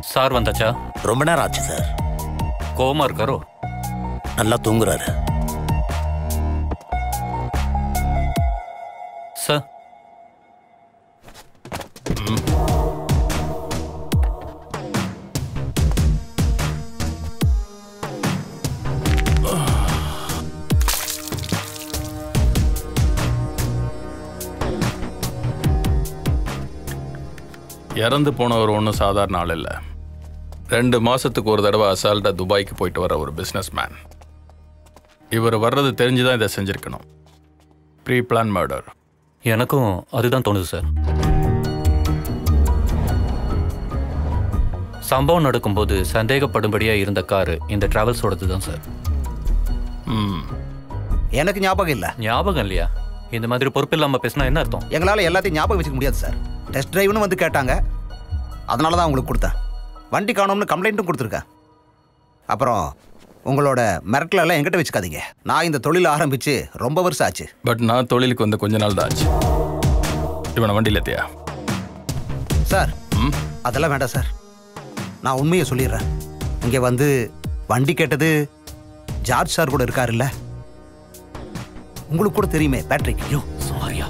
Sir வந்தாச்சா ரொம்ப நேரம் ஆச்சு சார் கோவமா இருக்காரோ நல்லா தூங்குறாரு சார் இறந்து போனவர் ஒன்றும் சாதாரண ஆள் இல்லை ரெண்டு மாசத்துக்கு ஒரு தடவை அசால்ட்டாக துபாய்க்கு போயிட்டு வர ஒரு பிஸ்னஸ் மேன் இவர் வர்றது தெரிஞ்சு தான் இதை செஞ்சிருக்கணும் ப்ரீ பிளான் மர்டர் எனக்கும் அதுதான் தோணுது சார் சம்பவம் நடக்கும்போது சந்தேகப்படும்படியா இருந்த காரு இந்த டிராவல்ஸோடது தான் சார் ம் எனக்கு ஞாபகம் இல்லை ஞாபகம் இல்லையா இந்த மாதிரி பொறுப்பு இல்லாம பேசினா என்ன அர்த்தம் எங்களால் எல்லாத்தையும் ஞாபகம் வச்சுக்க முடியாது சார் டெஸ்ட் டிரைவ்னு வந்து கேட்டாங்க அதனால தான் உங்களுக்கு கொடுத்தேன் வண்டி காணோம்னு கம்ப்ளைண்ட்டும் கொடுத்துருக்கேன் அப்புறம் உங்களோட மிரட்டலெல்லாம் என்கிட்ட வச்சுக்காதீங்க நான் இந்த தொழில் ஆரம்பித்து ரொம்ப வருஷம் ஆச்சு பட் நான் தொழிலுக்கு வந்து கொஞ்ச நாள் தான் ஆச்சு இவனை வண்டியில் ஏத்தியா சார் ம் அதெல்லாம் வேண்டாம் சார் நான் உண்மையை சொல்லிடுறேன் இங்கே வந்து வண்டி கேட்டது ஜார்ஜ் சார் கூட இருக்காருல்ல உங்களுக்கு கூட தெரியுமே பேட்ரிக் ஐயோ சாரியா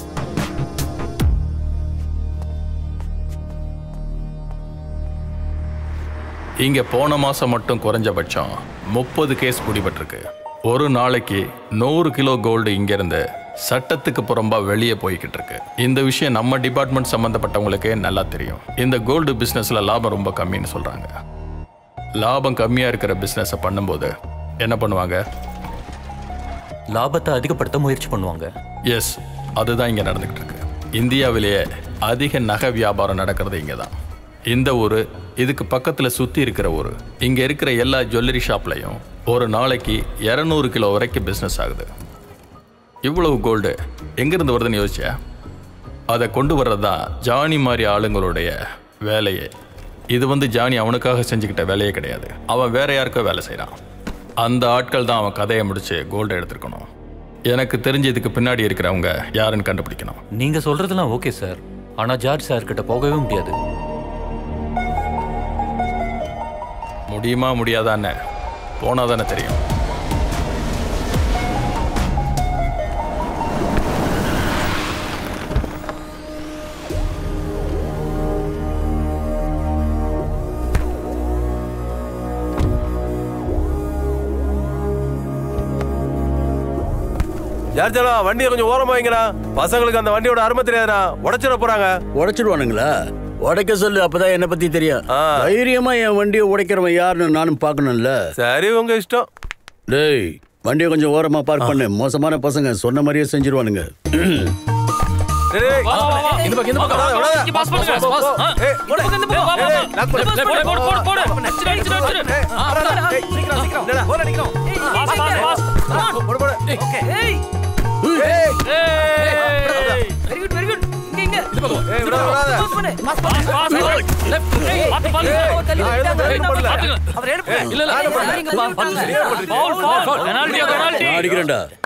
இங்கே போன மாதம் மட்டும் குறைஞ்சபட்சம் முப்பது கேஸ் பிடிபட்டிருக்கு ஒரு நாளைக்கு நூறு கிலோ கோல்டு இங்கேருந்து சட்டத்துக்கு புறம்பா வெளியே போய்கிட்டு இருக்கு இந்த விஷயம் நம்ம டிபார்ட்மெண்ட் சம்மந்தப்பட்டவங்களுக்கே நல்லா தெரியும் இந்த கோல்டு பிஸ்னஸ்ல லாபம் ரொம்ப கம்மின்னு சொல்றாங்க லாபம் கம்மியா இருக்கிற பிஸ்னஸை பண்ணும்போது என்ன பண்ணுவாங்க லாபத்தை அதிகப்படுத்த முயற்சி பண்ணுவாங்க எஸ் அதுதான் இங்கே நடந்துகிட்டு இருக்கு இந்தியாவிலேயே அதிக நகை வியாபாரம் நடக்கிறது இங்கே தான் இந்த ஊர் இதுக்கு பக்கத்தில் சுற்றி இருக்கிற ஊர் இங்கே இருக்கிற எல்லா ஜுவல்லரி ஷாப்லையும் ஒரு நாளைக்கு இரநூறு கிலோ வரைக்கும் பிஸ்னஸ் ஆகுது இவ்வளவு கோல்டு எங்கேருந்து வருதுன்னு யோசிச்சா அதை கொண்டு வர்றது தான் ஜானி மாதிரி ஆளுங்களுடைய வேலையே இது வந்து ஜானி அவனுக்காக செஞ்சுக்கிட்ட வேலையே கிடையாது அவன் வேற யாருக்கோ வேலை செய்கிறான் அந்த ஆட்கள் தான் அவன் கதையை முடிச்சு கோல்டு எடுத்துருக்கணும் எனக்கு தெரிஞ்ச இதுக்கு பின்னாடி இருக்கிறவங்க யாருன்னு கண்டுபிடிக்கணும் நீங்க சொல்றதெல்லாம் ஓகே சார் ஆனா ஜார்ஜ் சார் கிட்ட போகவே முடியாது முடியுமா முடியாதான்னு போனால் தானே தெரியும் ஜார்ஜலா வண்டியை கொஞ்சம் ஓரமா வைங்கடா பசங்களுக்கு அந்த வண்டியோட அருமை தெரியாதுடா உடைச்சிட போறாங்க உடைச்சிடுவானுங்களா உடைக்க சொல்லு அப்பதான் என்ன பத்தி தெரியும் ஆ. தைரியமா என் வண்டியை உடைக்கிறவன் யாருன்னு நானும் பார்க்கணும்ல சரி உங்க இஷ்டம் டேய் வண்டியை கொஞ்சம் ஓரமா பார்க் பண்ணு மோசமான பசங்க சொன்ன மாதிரியே செஞ்சிருவானுங்க டேய், டேய். விடாத, விடாத. போ, போ, போ, போ. ஏய், போடு. ஏய், ஏய், lock பண்ணு. ஏய், வராதா? ஏய், சீக்கிரம், சீக்கிரம். என்னடா? போடு, போடு. ஏய், ஏய், விடாத, விடாத. நான் எழுத எழுத போடல. ஏய், நான் எழுத போடல. நான் அடிக்கிறேன்டா